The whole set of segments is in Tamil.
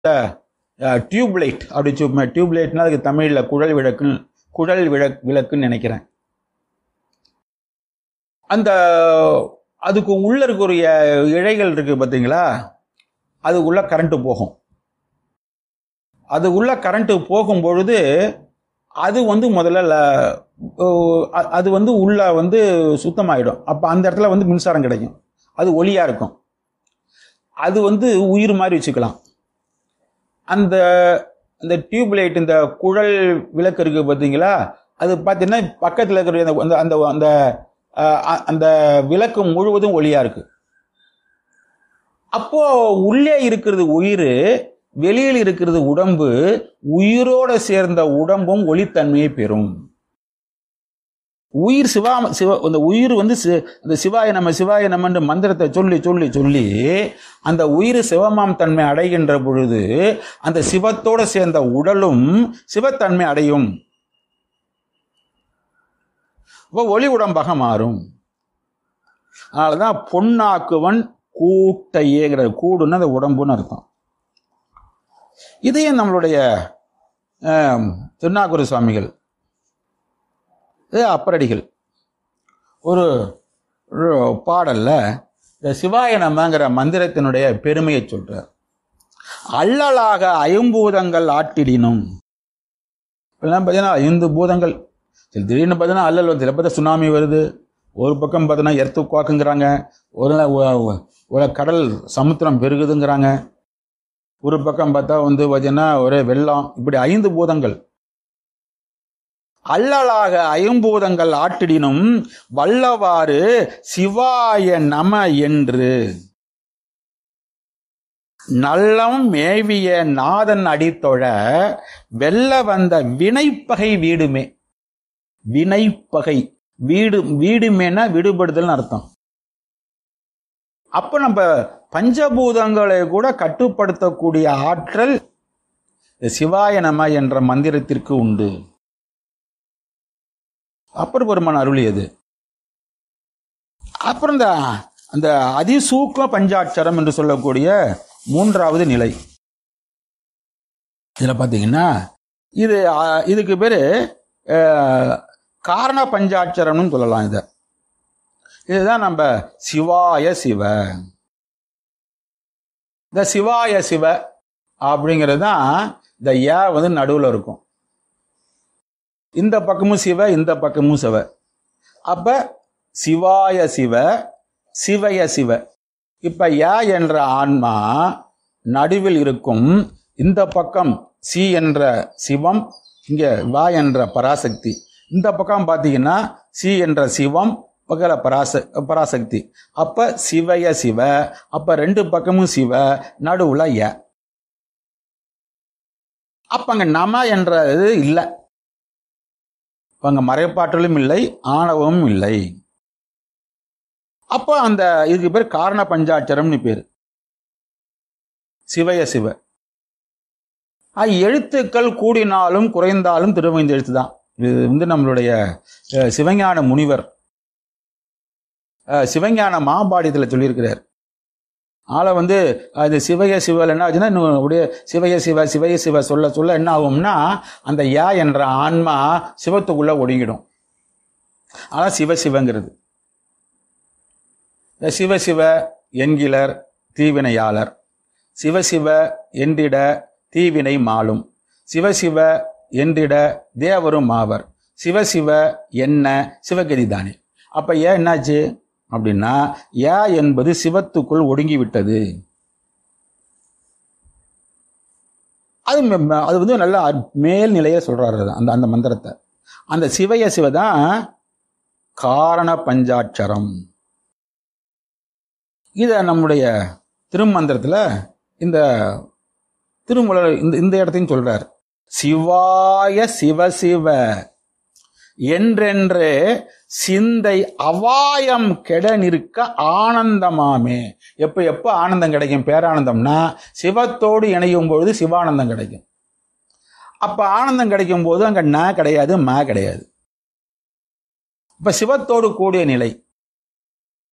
டியூப்லைட் அப்படி டியூப்லைட்னா அதுக்கு தமிழில் குழல் விளக்குன்னு குழல் விளக் விளக்குன்னு நினைக்கிறேன் அந்த அதுக்கு உள்ள இருக்கக்கூடிய இழைகள் இருக்கு பார்த்தீங்களா அதுக்குள்ள கரண்ட் போகும் அது உள்ள கரண்ட் போகும் பொழுது அது வந்து முதல்ல ல- ஓ, அ- அது வந்து உள்ள வந்து சுத்தமாயிடும் அப்போ அந்த இடத்துல வந்து மின்சாரம் கிடைக்கும் அது ஒளியா இருக்கும் அது வந்து உயிர் மாதிரி வச்சுக்கலாம் அந்த அந்த டியூப்லைட் இந்த குழல் விளக்கு இருக்கு பார்த்தீங்களா அது பார்த்தீங்கன்னா பக்கத்தில் இருக்கிற அந்த- அந்த அந்த அந்த அஹ், அ- அந்த விளக்கு முழுவதும் ஒளியா இருக்கு அப்போ உள்ளே இருக்கிறது உயிர் வெளியில் இருக்கிறது உடம்பு உயிரோட சேர்ந்த உடம்பும் ஒளித்தன்மையை பெறும் உயிர் சிவா சிவ அந்த உயிர் வந்து சி- அந்த சிவாய நம்ம சிவாய நம்மன்ற மந்திரத்தை சொல்லி சொல்லி சொல்லி அந்த உயிர் சிவமாம் தன்மை அடைகின்ற பொழுது அந்த சிவத்தோட சேர்ந்த உடலும் சிவத்தன்மை அடையும் அப்போ ஒளி உடம்பாக மாறும் அதனாலதான் பொன்னாக்குவன் கூட்டையேங்கிற கூடுன்னு அந்த உடம்புன்னு அர்த்தம் இதையும் நம்மளுடைய ஆம், திருநாகூர் சுவாமிகள் இது அப்பரடிகள் ஒரு ஒரு பாடல்ல இந்த சிவாய நமங்கிற மந்திரத்தினுடைய பெருமையை சொல்றார் அல்லலாக ஐம்பூதங்கள் ஆட்டிடினும் இப்பெல்லாம் பார்த்தீங்கன்னா ஐந்து பூதங்கள் சரி, திடீர்னு பார்த்தீங்கன்னா அல்லல் வந்து சில பார்த்தா சுனாமி வருது ஒரு பக்கம் பார்த்தீங்கன்னா எர்த்து குவாக்குங்கிறாங்க ஒரு நாள் ஒ- ஒ- ஒரு கடல் சமுத்திரம் பெருகுதுங்கிறாங்க ஒரு பக்கம் பார்த்தா வந்து பார்த்தீங்கன்னா ஒரே வெள்ளம் இப்படி ஐந்து பூதங்கள் அல்லலாக ஐம்பூதங்கள் ஆட்டிடினும் வல்லவாறு சிவாய நம என்று நல்லம் மேவிய நாதன் அடித்தொழ வெல்ல வந்த வினைப்பகை வீடுமே வினைப்பகை வீடு வீடுமேனா விடுபடுதல்னு அர்த்தம் அப்ப நம்ம பஞ்சபூதங்களை கூட கட்டுப்படுத்தக்கூடிய ஆற்றல் சிவாய நம என்ற மந்திரத்திற்கு உண்டு அப்பர் பெருமான் அருளியது அப்புறம் இந்த அந்த அதிசூக்ம பஞ்சாட்சரம் என்று சொல்லக்கூடிய மூன்றாவது நிலை இதுல பாத்தீங்கன்னா இது ஆ, இதுக்கு பேரு அஹ், காரண பஞ்சாட்சரம்னு சொல்லலாம் இத இதுதான் நம்ம சிவாய சிவ இந்த சிவாய சிவ அப்படிங்கிறது தான் இந்த ஏ வந்து நடுவில் இருக்கும் இந்த பக்கமும் சிவ இந்த பக்கமும் சிவ அப்ப சிவாய சிவ சிவய சிவ இப்ப யா என்ற ஆன்மா நடுவில் இருக்கும் இந்த பக்கம் சி என்ற சிவம் இங்க வா என்ற பராசக்தி இந்த பக்கம் பாத்தீங்கன்னா சி என்ற சிவம் பக்கல பராச பராசக்தி அப்ப சிவய சிவ அப்ப ரெண்டு பக்கமும் சிவ நடுவுல ய அப்ப அங்க நம என்ற இது இல்லை இப்ப அங்க மறைப்பாற்றலும் இல்லை ஆணவமும் இல்லை அப்போ அந்த இதுக்கு பேர் காரண பஞ்சாட்சரம்னு பேர் சிவய சிவ ஆஹ் எழுத்துக்கள் கூடினாலும் குறைந்தாலும் திருவைந்த எழுத்து தான் இது வந்து நம்மளுடைய அஹ், சிவஞான முனிவர் அஹ், சிவஞான மாபாடியத்தில் சொல்லியிருக்கிறார் ஆளை வந்து அது சிவய சிவல் என்ன ஆச்சுன்னா இன்னும் அப்படியே சிவய சிவ சிவய சிவ சொல்ல சொல்ல என்ன ஆகும்னா அந்த யா என்ற ஆன்மா சிவத்துக்குள்ள ஒடுங்கிடும் அதான் சிவ சிவங்கிறது இந்த சிவ சிவ என்கிலர் தீவினையாளர் சிவசிவ என்றிட தீவினை மாளும் சிவசிவ என்றிட தேவரும் ஆவர் சிவசிவ என்ன சிவகதி தானே அப்ப ஏன் என்னாச்சு அப்படின்னா யா என்பது சிவத்துக்குள் ஒடுங்கி விட்டது அது ம- ம- அது வந்து நல்ல அற்- மேல் நிலைய சொல்றாரு அது, அந்த அந்த மந்திரத்தை அந்த சிவய சிவதான் காரண பஞ்சாட்சரம் இத நம்முடைய திருமந்திரத்துல இந்த திருமுல இந்த இந்த இடத்தையும் சொல்றார் சிவாய சிவ சிவ என்றென்று சிந்தை அவாயம் கெட நிற்க ஆனந்தமாமே எப்ப எப்ப ஆனந்தம் கிடைக்கும் பேரானந்தம்னா சிவத்தோடு இணையும் பொழுது சிவானந்தம் கிடைக்கும் அப்ப ஆனந்தம் கிடைக்கும் போது அங்க ந கிடையாது ம கிடையாது இப்ப சிவத்தோடு கூடிய நிலை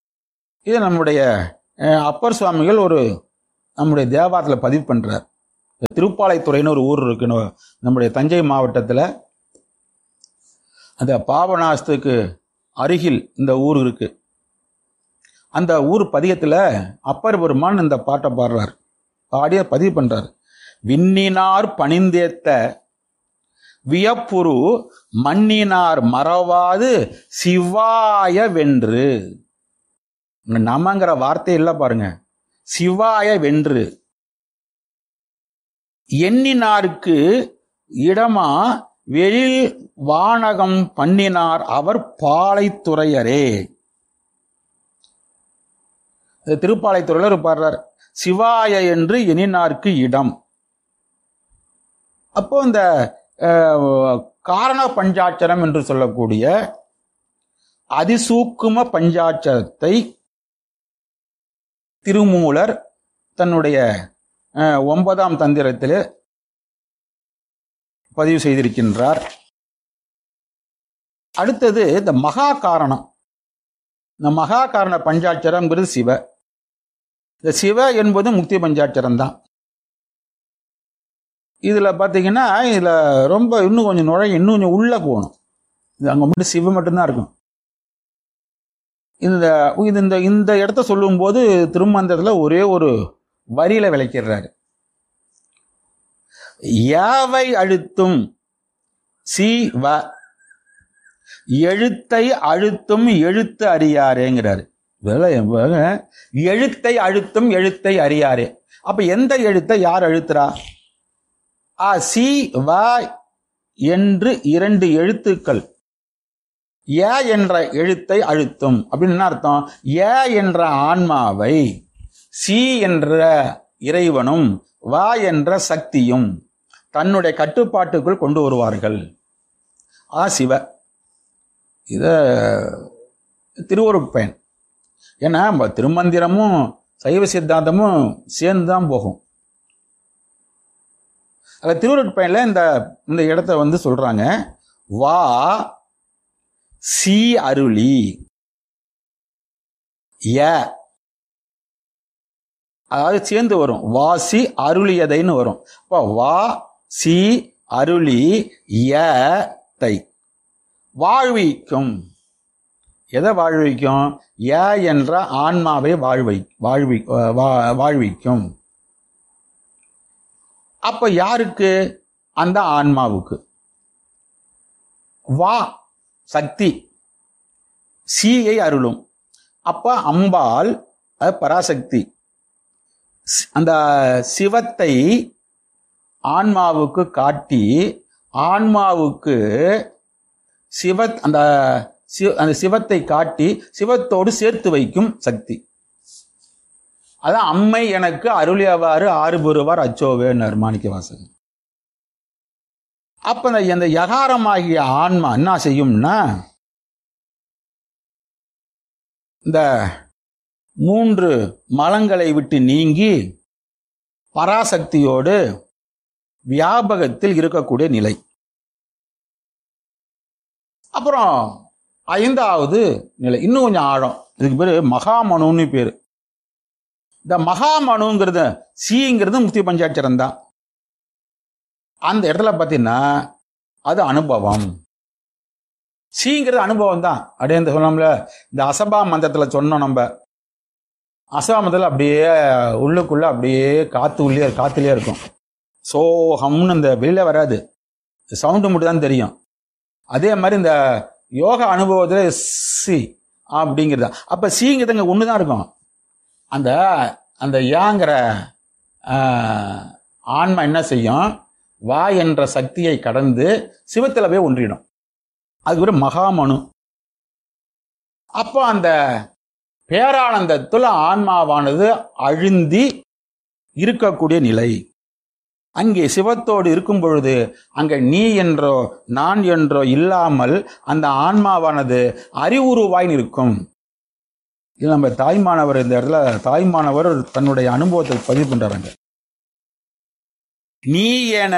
இது நம்முடைய அஹ், அப்பர் சுவாமிகள் ஒரு நம்முடைய தேவாரத்தில் பதிவு பண்றார் திருப்பாலைத்துறைன்னு ஒரு ஊர் இருக்கு நம்ம- நம்முடைய தஞ்சை மாவட்டத்தில் அந்த பாபநாசத்துக்கு அருகில் இந்த ஊர் இருக்கு அந்த ஊர் பதியத்தில் அப்பர் பெருமான் இந்த பாட்டை பாடுறார் பாடிய பதிவு பண்றார் விண்ணினார் பணிந்தேத்த வியப்புரு மண்ணினார் மறவாது சிவாய வென்று இங்க நமங்கிற வார்த்தை இல்ல பாருங்க சிவாய வென்று எண்ணினாருக்கு இடமா வெளில் வானகம் பண்ணினார் அவர் பாலைத்துறையரே இது திருப்பாலைத்துறையில ஒரு பாடுறார் சிவாய என்று எண்ணினார்க்கு இடம் அப்போ இந்த அஹ், காரண பஞ்சாட்சரம் என்று சொல்லக்கூடிய அதிசூக்கும பஞ்சாட்சரத்தை திருமூலர் தன்னுடைய அஹ், ஒன்பதாம் தந்திரத்தில் பதிவு செய்திருக்கின்றார் அடுத்தது இந்த மகா காரணம் இந்த மகா காரண பஞ்சாட்சரம்ங்கிறது சிவ இந்த சிவ என்பது முக்தி பஞ்சாட்சரம் தான் இதுல பாத்தீங்கன்னா இதுல ரொம்ப இன்னும் கொஞ்சம் நுழைய இன்னும் கொஞ்சம் உள்ள போகணும் இது அங்க மட்டும் சிவ மட்டும்தான் இருக்கும் இந்த இது இந்த இந்த இடத்த சொல்லும்போது திருமந்திரத்துல ஒரே ஒரு வரியில விளக்கிடுறாரு யாவை அழுத்தும் சி வ எழுத்தை அழுத்தும் எழுத்து அறியாரேங்கிறாரு வேலை வேலை, எழுத்தை அழுத்தும் எழுத்தை அறியாரே அப்ப எந்த எழுத்தை யார் அழுத்துறா ஆ சி வ என்று இரண்டு எழுத்துக்கள் ஏ என்ற எழுத்தை அழுத்தும் அப்படின்னு என்ன அர்த்தம் ஏ என்ற ஆன்மாவை சி என்ற இறைவனும் வா என்ற சக்தியும் தன்னுடைய கட்டுப்பாட்டுக்குள் கொண்டு வருவார்கள் ஆ சிவ இத திருவருட்பயன் ஏன்னா நம்ம திருமந்திரமும் சைவ சித்தாந்தமும் சேர்ந்து தான் போகும் அதில் திருவருட்பயனில் இந்த இந்த இடத்த வந்து சொல்றாங்க வா சி அருளி ய அதாவது சேர்ந்து வரும் வாசி அருளியதைன்னு வரும் இப்போ வா சி அருளி ய தை வாழ்விக்கும் எதை வாழ்விக்கும் ய என்ற ஆன்மாவை வாழ்வை வாழ்வி வா- வாழ்விக்கும் அப்ப யாருக்கு அந்த ஆன்மாவுக்கு வா சக்தி சீயை அருளும் அப்ப அம்பாள் அது பராசக்தி சி- அந்த சிவத்தை ஆன்மாவுக்கு காட்டி ஆன்மாவுக்கு சிவ அந்த சிவ அந்த சிவத்தை காட்டி சிவத்தோடு சேர்த்து வைக்கும் சக்தி அதான் அம்மை எனக்கு அருளியவாறு ஆறு பெறுவார் அச்சோவேன்னார் மாணிக்க வாசகன் அப்ப இந்த- இந்த யகாரமாகிய ஆன்மா என்ன செய்யும்னா இந்த மூன்று மலங்களை விட்டு நீங்கி பராசக்தியோடு வியாபகத்தில் இருக்கக்கூடிய நிலை அப்புறம் ஐந்தாவது நிலை இன்னும் கொஞ்சம் ஆழம் இதுக்கு பேரு மகாமனுன்னு பேரு இந்த மகாமனுங்கிறது சீங்கிறது முக்தி பஞ்சாட்சரம் தான் அந்த இடத்துல பார்த்தீங்கன்னா அது அனுபவம் சீங்கிறது அனுபவம் தான் அப்படியே இந்த சொன்னோம்ல இந்த அசபா மந்திரத்தில் சொன்னோம் நம்ம அசபா மந்திரத்தில் அப்படியே உள்ளுக்குள்ள அப்படியே காத்து உள்ளே காத்துலயே இருக்கும் சோகம்னு இந்த வெளியில வராது சவுண்டு மட்டும் தான் தெரியும் அதே மாதிரி இந்த யோக அனுபவத்தில் சி அப்படிங்கிறது அப்ப சீங்கிறது இங்க ஒன்று தான் இருக்கும் அந்த அந்த யாங்கிற ஆஹ், ஆன்மா என்ன செய்யும் வா என்ற சக்தியை கடந்து சிவத்தில் போய் ஒன்றிடும் அது ஒரு மகாமனு அப்போ அந்த பேரானந்தத்துல ஆன்மாவானது அழுந்தி இருக்கக்கூடிய நிலை அங்கே சிவத்தோடு இருக்கும் பொழுது அங்க நீ என்றோ நான் என்றோ இல்லாமல் அந்த ஆன்மாவானது அறிவுருவாய் நிற்கும் இது நம்ம தாய்மானவர் இந்த இடத்துல தாய்மானவர் தன்னுடைய அனுபவத்தை பதிவு பண்றாங்க நீ என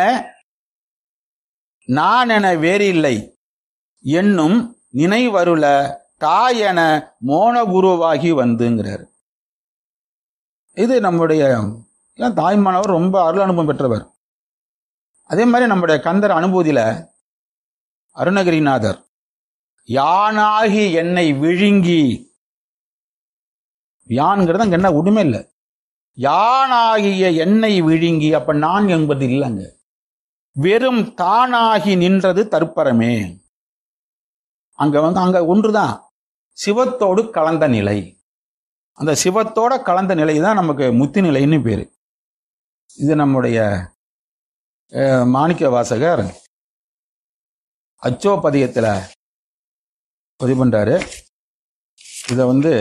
நான் என வேறில்லை என்னும் நினைவருள தாய் என மோனகுருவாகி வந்துங்கிறார் இது நம்முடைய ஏன் தாய்மானவர் ரொம்ப அருள் அனுபவம் பெற்றவர் அதே மாதிரி நம்முடைய கந்தர் அனுபூதியில அருணகிரிநாதர் யானாகி என்னை விழுங்கி யான்ங்கிறது அங்க என்ன உண்மை இல்லை யானாகிய என்னை விழுங்கி அப்ப நான் என்பது இல்லைங்க வெறும் தானாகி நின்றது தற்பரமே அங்க வந்து அங்க ஒன்றுதான் சிவத்தோடு கலந்த நிலை அந்த சிவத்தோட கலந்த நிலை தான் நமக்கு முத்தி நிலைன்னு பேரு இது நம்முடைய அஹ், மாணிக்க வாசகர் அச்சோபதியத்துல பதிவு பண்றாரு இத வந்து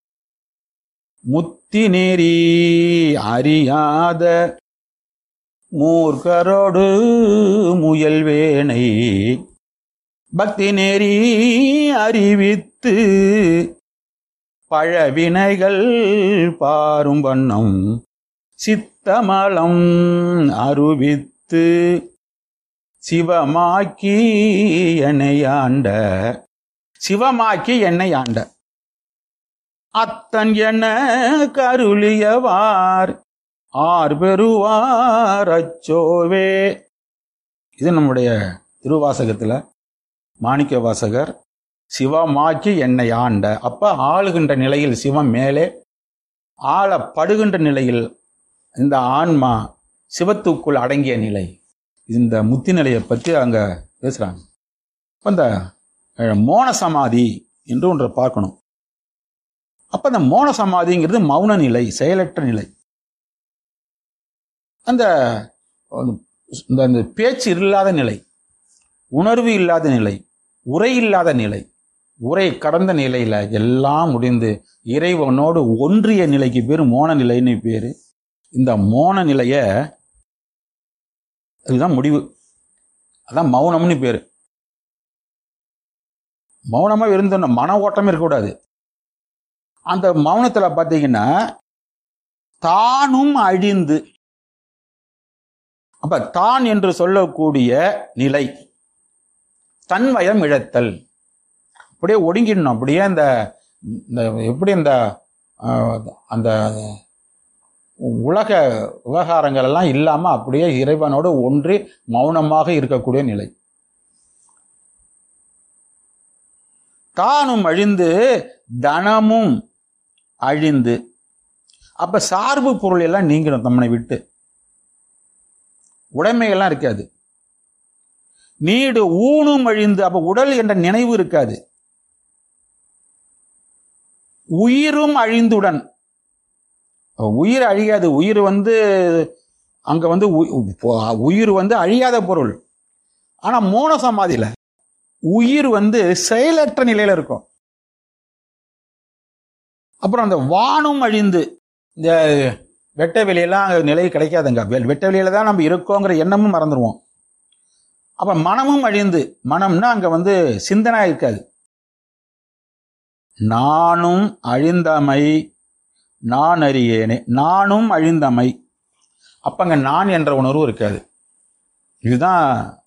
முத்தி நெறி அறியாத மூர்க்கரோடு முயல்வேனை பக்தி நெறி அறிவித்து பழவினைகள் பாரும் வண்ணம் சித்தமலம் அருவித்து சிவமாக்கி என்னை ஆண்ட சிவமாக்கி என்னை ஆண்ட அத்தன் என கருளியவார் ஆர் பெறுவார் அச்சோவே இது நம்முடைய திருவாசகத்துல மாணிக்க வாசகர் சிவமாக்கி என்னை ஆண்ட அப்ப ஆளுகின்ற நிலையில் சிவம் மேலே ஆளப்படுகின்ற நிலையில் இந்த ஆன்மா சிவத்துக்குள் அடங்கிய நிலை இந்த முத்தி நிலையை பற்றி அங்க பேசுறாங்க அப்ப இந்த அஹ், மோன சமாதி என்று ஒன்றை பார்க்கணும் அப்ப இந்த மோன சமாதிங்கிறது மௌன நிலை செயலற்ற நிலை அந்த இந்த இந்த பேச்சு இல்லாத நிலை உணர்வு இல்லாத நிலை உரை இல்லாத நிலை உரை கடந்த நிலையில எல்லாம் முடிந்து இறைவனோடு ஒன்றிய நிலைக்கு பேரு மோன நிலைன்னு பேரு இந்த மோன நிலைய இதுதான் முடிவு அதான் மௌனம்னு பேரு மௌனமா இருந்தோம்னா மன ஓட்டமே இருக்கக்கூடாது அந்த மௌனத்துல பாத்தீங்கன்னா தானும் அழிந்து அப்ப தான் என்று சொல்லக்கூடிய நிலை தன்வயம் இழத்தல் அப்படியே ஒடுங்கிடணும் அப்படியே இந்த இந்த எப்படி இந்த ஆஹ், அந்த உலக விவகாரங்கள் எல்லாம் இல்லாம அப்படியே இறைவனோடு ஒன்றி மௌனமாக இருக்கக்கூடிய நிலை தானும் அழிந்து தனமும் அழிந்து அப்ப சார்பு பொருள் எல்லாம் நீங்கிடும் நம்மளை விட்டு உடைமைகள்லாம் இருக்காது நீடு ஊனும் அழிந்து அப்ப உடல் என்ற நினைவு இருக்காது உயிரும் அழிந்துடன் உயிர் அழியாது உயிர் வந்து அங்க வந்து உ- பொ- உயிர் வந்து அழியாத பொருள் ஆனா மோன சமாதியில உயிர் வந்து செயலற்ற நிலையில இருக்கும் அப்புறம் அந்த வானும் அழிந்து இந்த வெட்ட வெளியெல்லாம் அங்க நிலை கிடைக்காதுங்க வெ- வெட்ட வெளியில தான் நம்ம இருக்கோங்கிற எண்ணமும் மறந்துடுவோம் அப்ப மனமும் அழிந்து மனம்னா அங்க வந்து சிந்தனை இருக்காது நானும் அழிந்தமை நான் அறியேனே நானும் அழிந்தமை அப்ப அங்க நான் என்ற உணர்வு இருக்காது இதுதான்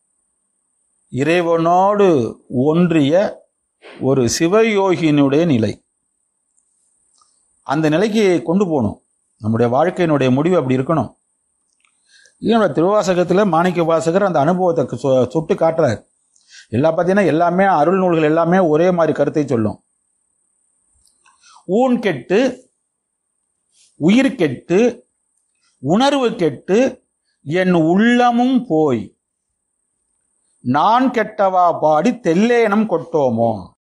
இறைவனோடு ஒன்றிய ஒரு சிவயோகியினுடைய நிலை அந்த நிலைக்கு கொண்டு போகணும் நம்முடைய வாழ்க்கையினுடைய முடிவு அப்படி இருக்கணும் இதனோட திருவாசகத்தில் மாணிக்க வாசகர் அந்த அனுபவத்தை சொ- சுட்டு காட்டுறார் எல்லா பார்த்தீங்கன்னா எல்லாமே அருள் நூல்கள் எல்லாமே ஒரே மாதிரி கருத்தை சொல்லும் ஊன் கெட்டு உயிர் கெட்டு உணர்வு கெட்டு என் உள்ளமும் போய் நான் கெட்டவா பாடி தெல்லேனம் கொட்டோமோ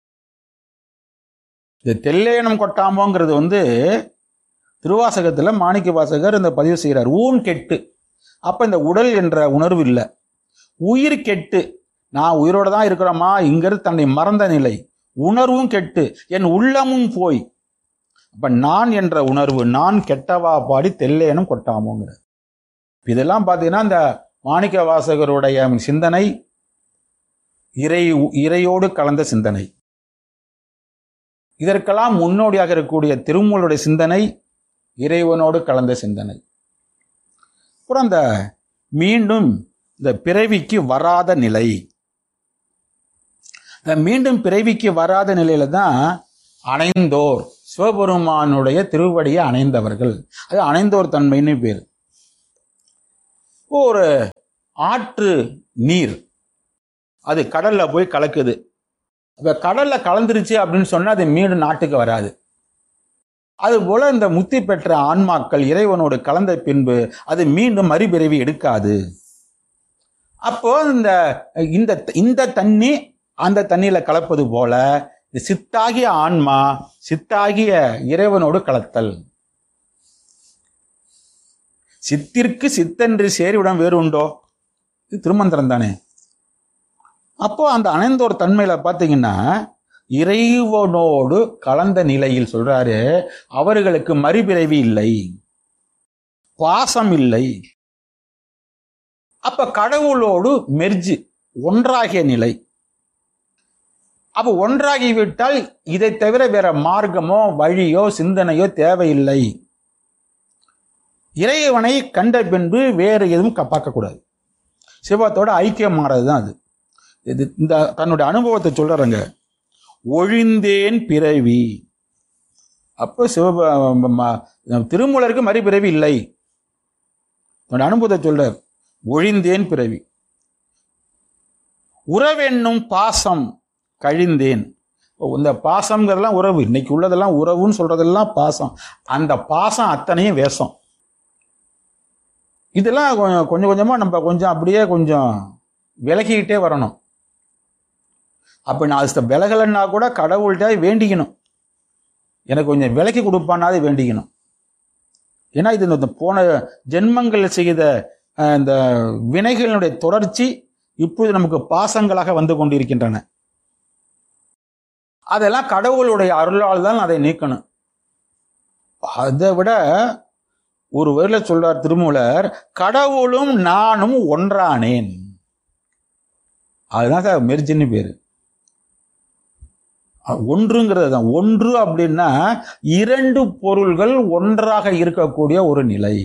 இந்த தெல்லேனம் கொட்டாமோங்கிறது வந்து திருவாசகத்துல மாணிக்க வாசகர் இந்த பதிவு செய்கிறார் ஊன் கெட்டு அப்ப இந்த உடல் என்ற உணர்வு இல்லை உயிர் கெட்டு நான் உயிரோட தான் இருக்கிறோமா இங்கிறது தன்னை மறந்த நிலை உணர்வும் கெட்டு என் உள்ளமும் போய் அப்ப நான் என்ற உணர்வு நான் கெட்டவா பாடி தெல்லேனும் கொட்டாமோங்கிறது இதெல்லாம் பார்த்தீங்கன்னா இந்த மாணிக்க வாசகருடைய சிந்தனை இறை இறையோடு கலந்த சிந்தனை இதற்கெல்லாம் முன்னோடியாக இருக்கக்கூடிய திருமூலுடைய சிந்தனை இறைவனோடு கலந்த சிந்தனை அப்புறம் அந்த மீண்டும் இந்த பிறவிக்கு வராத நிலை இந்த மீண்டும் பிறவிக்கு வராத நிலையில தான் அணைந்தோர் சிவபெருமானுடைய திருவடியை அணைந்தவர்கள் அது அணைந்தோர் தன்மைன்னு பேர் ஒரு ஆற்று நீர் அது கடல்ல போய் கலக்குது இப்ப கடல்ல கலந்துருச்சு அப்படின்னு சொன்னா அது மீண்டும் நாட்டுக்கு வராது அதுபோல இந்த முத்தி பெற்ற ஆன்மாக்கள் இறைவனோடு கலந்த பின்பு அது மீண்டும் மறுபிறவி எடுக்காது அப்போ இந்த இந்த இந்த தண்ணி அந்த தண்ணியில கலப்பது போல இந்த சித்தாகிய ஆன்மா சித்தாகிய இறைவனோடு கலத்தல் சித்திற்கு சித்தன்று சேரிவிடம் வேறு உண்டோ இது திருமந்திரம் தானே அப்போ அந்த அணைந்தோர் தன்மையில பாத்தீங்கன்னா இறைவனோடு கலந்த நிலையில் சொல்றாரு அவர்களுக்கு மறுபிறவி இல்லை பாசம் இல்லை அப்ப கடவுளோடு மெர்ஜி ஒன்றாகிய நிலை அப்ப ஒன்றாகிவிட்டால் இதை தவிர வேற மார்க்கமோ வழியோ சிந்தனையோ தேவையில்லை இறைவனை கண்ட பின்பு வேறு எதுவும் க- பார்க்கக்கூடாது சிவத்தோட ஐக்கியம் மாறதுதான் அது இது இந்த தன்னுடைய அனுபவத்தை சொல்றாங்க ஒழிந்தேன் பிறவி அப்போ சிவ ம- திருமூலருக்கு மறுபிறவி இல்லை தன்னுடைய அனுபவத்தை சொல்றார் ஒழிந்தேன் பிறவி உறவென்னும் பாசம் கழிந்தேன் இந்த பாசம்ங்கிறதெல்லாம் உறவு இன்னைக்கு உள்ளதெல்லாம் உறவுன்னு சொல்றதெல்லாம் பாசம் அந்த பாசம் அத்தனையும் வேஷம் இதெல்லாம் கொஞ்சம் கொஞ்சம் கொஞ்சமா நம்ம கொஞ்சம் அப்படியே கொஞ்சம் விலகிக்கிட்டே வரணும் அப்ப நான் அது விலகலைன்னா கூட கடவுள்கிட்ட வேண்டிக்கணும் எனக்கு கொஞ்சம் விலக்கி கொடுப்பானாது வேண்டிக்கணும் ஏன்னா இது இந்த போன ஜென்மங்கள் செய்த அஹ், இந்த வினைகளினுடைய தொடர்ச்சி இப்பொழுது நமக்கு பாசங்களாக வந்து கொண்டிருக்கின்றன அதெல்லாம் கடவுளுடைய அருளால் தான் அதை நீக்கணும் அதை விட ஒரு வரியில சொல்றார் திருமூலர் கடவுளும் நானும் ஒன்றானேன் அதுதான் சார் மெர்ஜின்னு பேரு அஹ் ஒன்றுங்கிறது தான் ஒன்று அப்படின்னா இரண்டு பொருள்கள் ஒன்றாக இருக்கக்கூடிய ஒரு நிலை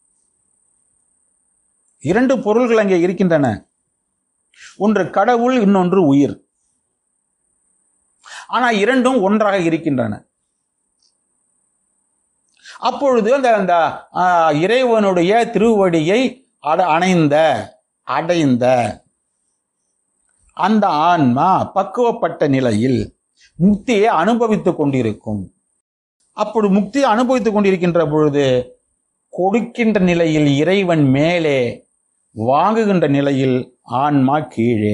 இரண்டு பொருள்கள் அங்கே இருக்கின்றன ஒன்று கடவுள் இன்னொன்று உயிர் ஆனா இரண்டும் ஒன்றாக இருக்கின்றன அப்பொழுது அந்த அந்த ஆ, இறைவனுடைய திருவடியை அட அணைந்த அடைந்த அந்த ஆன்மா பக்குவப்பட்ட நிலையில் முக்தியை அனுபவித்துக் கொண்டிருக்கும் அப்படி முக்தியை அனுபவித்துக் கொண்டிருக்கின்ற பொழுது கொடுக்கின்ற நிலையில் இறைவன் மேலே வாங்குகின்ற நிலையில் ஆன்மா கீழே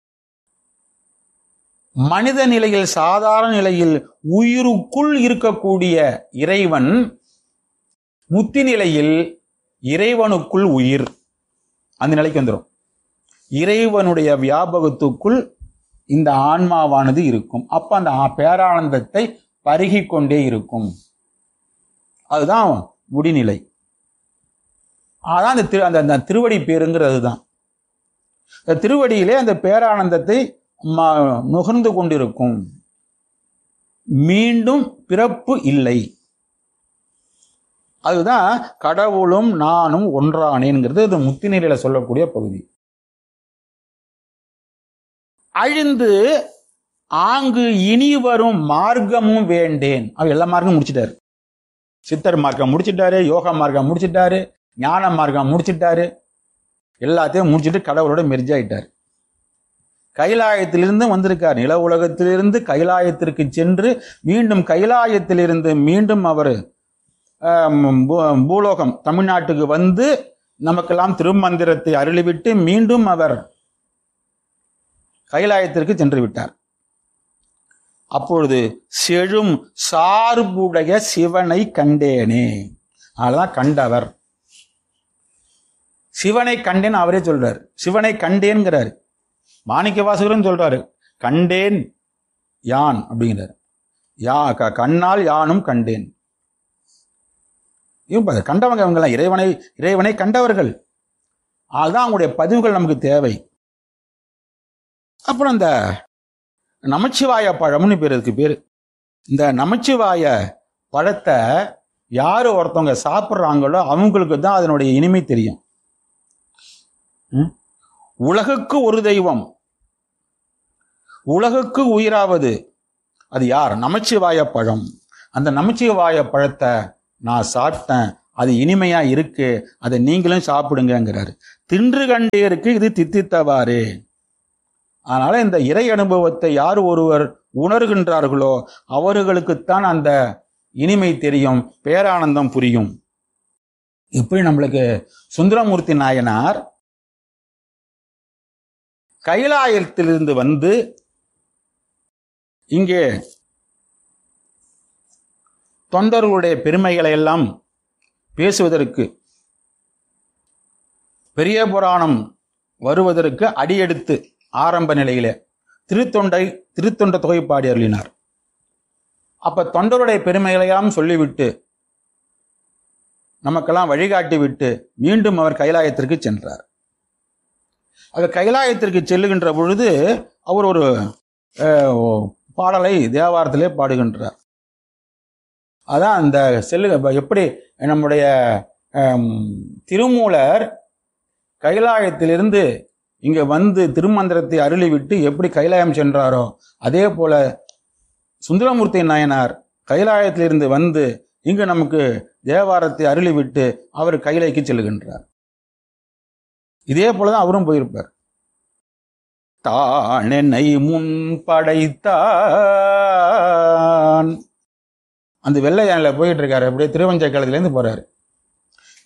மனித நிலையில் சாதாரண நிலையில் உயிருக்குள் இருக்கக்கூடிய இறைவன் முத்தி நிலையில் இறைவனுக்குள் உயிர் அந்த நிலைக்கு வந்துடும் இறைவனுடைய வியாபகத்துக்குள் இந்த ஆன்மாவானது இருக்கும் அப்ப அந்த ஆ- பேரானந்தத்தை பருகிக் கொண்டே இருக்கும் அதுதான் முடிநிலை அதான் அந்த திரு அந்த அந்த திருவடி பேருங்கிறது தான் இந்த திருவடியிலே அந்த பேரானந்தத்தை ம- நுகர்ந்து கொண்டிருக்கும் மீண்டும் பிறப்பு இல்லை அதுதான் கடவுளும் நானும் ஒன்றானேங்கிறது இது முத்தி நிலையில சொல்லக்கூடிய பகுதி அழிந்து ஆங்கு இனி வரும் மார்க்கமும் வேண்டேன் அவர் எல்லா மார்க்கமும் முடிச்சிட்டாரு சித்தர் மார்க்கம் முடிச்சிட்டாரு யோகா மார்க்கம் முடிச்சிட்டாரு ஞான மார்க்கம் முடிச்சிட்டாரு எல்லாத்தையும் முடிச்சிட்டு கடவுளோட மெர்ஜ் ஆயிட்டார் கைலாயத்திலிருந்து வந்திருக்கார் நில உலகத்திலிருந்து கைலாயத்திற்கு சென்று மீண்டும் கைலாயத்திலிருந்து மீண்டும் அவர் பூலோகம் தமிழ்நாட்டுக்கு வந்து நமக்கெல்லாம் திருமந்திரத்தை அருளிவிட்டு மீண்டும் அவர் கைலாயத்திற்கு சென்று விட்டார் அப்பொழுது செழும் சார்புடைய சிவனை கண்டேனே அதெல்லாம் கண்டவர் சிவனை கண்டேன் அவரே சொல்றார் சிவனை கண்டேன்கிறார் மாணிக்க வாசகரும் சொல்றாரு கண்டேன் யான் அப்படிங்கிறார் யா க- கண்ணால் யானும் கண்டேன் இவங்க பாரு, கண்டவங்க இவங்கெல்லாம் இறைவனை இறைவனை கண்டவர்கள் அதுதான் அவங்களுடைய பதிவுகள் நமக்கு தேவை அப்புறம் இந்த நமச்சிவாய பழம்னு பேர் இதுக்கு பேர் இந்த நமச்சிவாய பழத்தை யார் ஒருத்தவங்க சாப்பிட்றாங்களோ அவங்களுக்கு தான் அதனுடைய இனிமை தெரியும் ம்? உலகுக்கு ஒரு தெய்வம் உலகுக்கு உயிராவது அது யார் நமச்சிவாய பழம் அந்த நமச்சிவாய பழத்தை நான் சாப்பிட்டேன் அது இனிமையா இருக்கு அதை நீங்களும் சாப்பிடுங்கங்கிறாரு தின்று கண்டேருக்கு இது தித்தித்தவாறு அதனால இந்த இறை அனுபவத்தை யார் ஒருவர் உணர்கின்றார்களோ அவர்களுக்குத்தான் அந்த இனிமை தெரியும் பேரானந்தம் புரியும் இப்படி நம்மளுக்கு சுந்தரமூர்த்தி நாயனார் கைலாயத்திலிருந்து வந்து இங்கே தொண்டர்களுடைய பெருமைகளை எல்லாம் பேசுவதற்கு பெரிய புராணம் வருவதற்கு அடியெடுத்து ஆரம்ப நிலையிலே திருத்தொண்டை திருத்தொண்ட தொகை பாடி அருளினார் அப்ப தொண்டருடைய பெருமைகளையெல்லாம் சொல்லிவிட்டு நமக்கெல்லாம் வழிகாட்டி விட்டு மீண்டும் அவர் கைலாயத்திற்கு சென்றார் அது கைலாயத்திற்கு செல்லுகின்ற பொழுது அவர் ஒரு அஹ், பாடலை தேவாரத்திலே பாடுகின்றார் அதான் அந்த செல்லு எப்படி நம்முடைய ஹம், திருமூலர் கைலாயத்திலிருந்து இங்க வந்து திருமந்திரத்தை அருளிவிட்டு எப்படி கைலாயம் சென்றாரோ அதே போல சுந்தரமூர்த்தி நாயனார் கைலாயத்திலிருந்து வந்து இங்கு நமக்கு தேவாரத்தை அருளிவிட்டு அவர் கைலைக்கு செல்லுகின்றார் இதே போலதான் அவரும் போயிருப்பார் தான் என்னை முன் படைத்தான் அந்த வெள்ளை யானையில போயிட்டு இருக்காரு அப்படியே திருவஞ்சை காலத்திலேருந்து போறாரு